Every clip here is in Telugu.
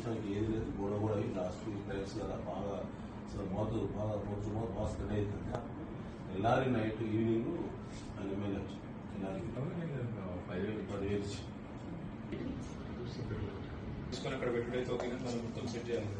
నిమిషానికి ఏది లేదు గోడ కూడా అయ్యి లాస్ట్ టైల్స్ కదా బాగా అసలు మోతు బాగా మొచ్చు మోత బాగా స్ప్రెడ్ అవుతుంది ఎల్లారి నైట్ ఈవినింగ్ ఆయన ఎమ్మెల్యే వచ్చి ఎల్లారి పదివేలు పదివేలు ఇచ్చి తీసుకొని అక్కడ పెట్టుడైతే ఓకే కానీ మనం మొత్తం సెట్ చేయాలి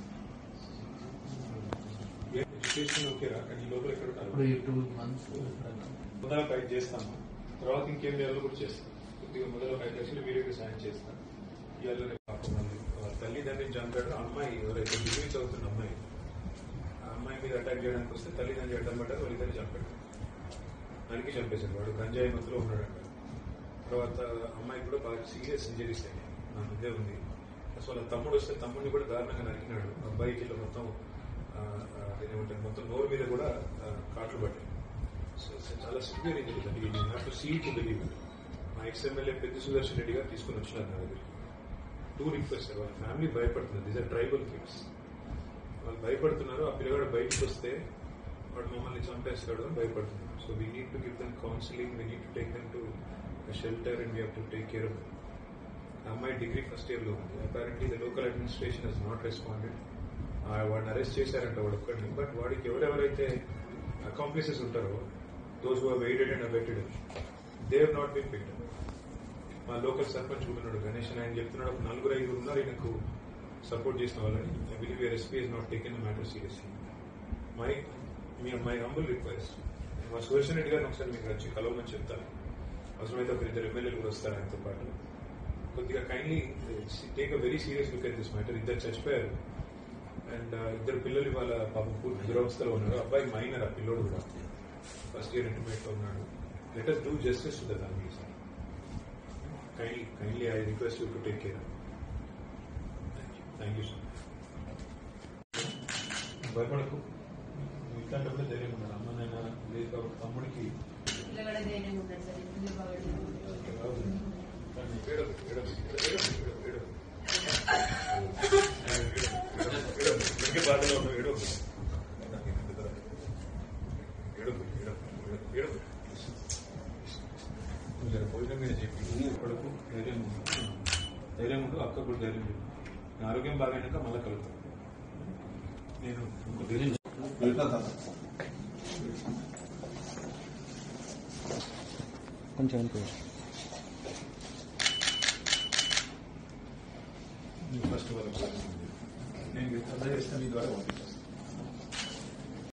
రిజిస్ట్రేషన్ ఓకేరా కానీ ఈ లోపల ఎక్కడ ఇప్పుడు ఈ టూ మంత్స్ మొదల ఫైట్ చేస్తాము తర్వాత ఇంకేం చేయాలో కూడా చేస్తాం కొద్దిగా మొదల ఫైట్ చేసి వీడియోకి సాయం చేస్తాం ఇవాళ రేపు పాపం మళ్ళీ వాళ్ళ తల్లిదండ్రులు చంపాడు ఆ అమ్మాయి ఎవరైతే డిగ్రీ చదువుతున్న అమ్మాయి ఆ అమ్మాయి మీద అటాక్ చేయడానికి వస్తే తల్లిదండ్రులు అడ్డం పడ్డారు వాళ్ళిద్దరు చంపాడు నరికి చంపేశాడు వాడు గంజాయి మత్తులో ఉన్నాడంట తర్వాత అమ్మాయి కూడా బాగా సీరియస్ ఇంజరీస్ అయ్యాయి నా మధ్య ఉంది అసలు వాళ్ళ తమ్ముడు వస్తే తమ్ముడిని కూడా దారుణంగా నరికినాడు అబ్బాయికి ఇలా మొత్తం ఆ, ఆ, ఏమంటారు మొత్తం నోరు మీద కూడా ఆ, కాట్లు పట్టాయి సో సో చాలా సివియర్ ఇంజరీస్ అంటే నేను have to see to believe మా ఎక్స్ ఎమ్మెల్యే పెద్ద సుదర్శన్ రెడ్డి గారు తీసుకుని వచ్చినారు నా దగ్గరికి టూ రిక్వెస్ట్ వాళ్ళ ఫ్యామిలీ భయపడుతుంది దీస్ ఆర్ ట్రైబల్ కిడ్స్ వాళ్ళు భయపడుతున్నారు ఆ పిల్లగాడు బయటకు వస్తే వాడు మమ్మల్ని చంపేస్తాడు అని భయపడుతున్నారు so we need to give them counselling we need to take them to shelter and we have to take care of ఆ అమ్మాయి డిగ్రీ ఫస్ట్ ఇయర్ లో ఉంది apparently the local administration has not responded వాడిని అరెస్ట్ చేశారంట వాడు ఒక్కడిని బట్ వాడికి ఎవరెవరైతే అకాంప్లిసెస్ ఉంటారో those who waited and abetted they have not been picked మా లోకల్ సర్పంచ్ కూడా ఉన్నాడు గణేష్ అని ఆయన చెప్తున్నాడు ఒక నలుగురు ఐదుగురు ఉన్నారు ఈయనకు సపోర్ట్ చేసిన వాళ్ళని I believe your SP is not taken matter seriously my me my humble request మా సుదర్శన్ రెడ్డి గారిని ఒకసారి మీకు వచ్చి కలవమని చెప్తాను అవసరమైతే ఒక ఇద్దరు ఎమ్మెల్యేలు కూడా వస్తారు ఆయనతో పాటు కొద్దిగా kindly take a very serious look at this matter ఇద్దరు చచ్చిపోయారు అండ్ ఇద్దరు పిల్లలు ఇవాళ పాపం పూర్తి దురవస్థలో ఉన్నారు అబ్బాయి మైనర్ ఆ పిల్లోడు కూడా ఫస్ట్ ఇయర్ ఇంటర్మీడియట్ లో ఉన్నాడు let us do justice to the family sir kindly kindly I request you to take care thank you sir భయపడకు ఇట్లాంటప్పుడు ధైర్యం ఉండాలి అమ్మనైనా లేదు కాబట్టి తమ్ముడికి పిల్లగాడ ధైర్యం ఉండదు సార్ ఇంట్లో బాగా ఏడవకు, ఏడవకు, ఏడవకు, ఏడవకు, ఏడవకు. ఇంకే బాధలో ఉన్నావు, ఏడవకు. ఏడవకు, ఏడవకు, ఏడవకు, ఏడవకు. నువ్వు జర భోజనం మీద చెప్పి కొడుకు ధైర్యం ఉండు. ధైర్యం ఉండు అక్క కూడా ధైర్యం ఉండు నా ఆరోగ్యం బాగైనాక మళ్ళీ కలుగుతాం నేను వెళ్తా తాత. కొంచెం అనుకో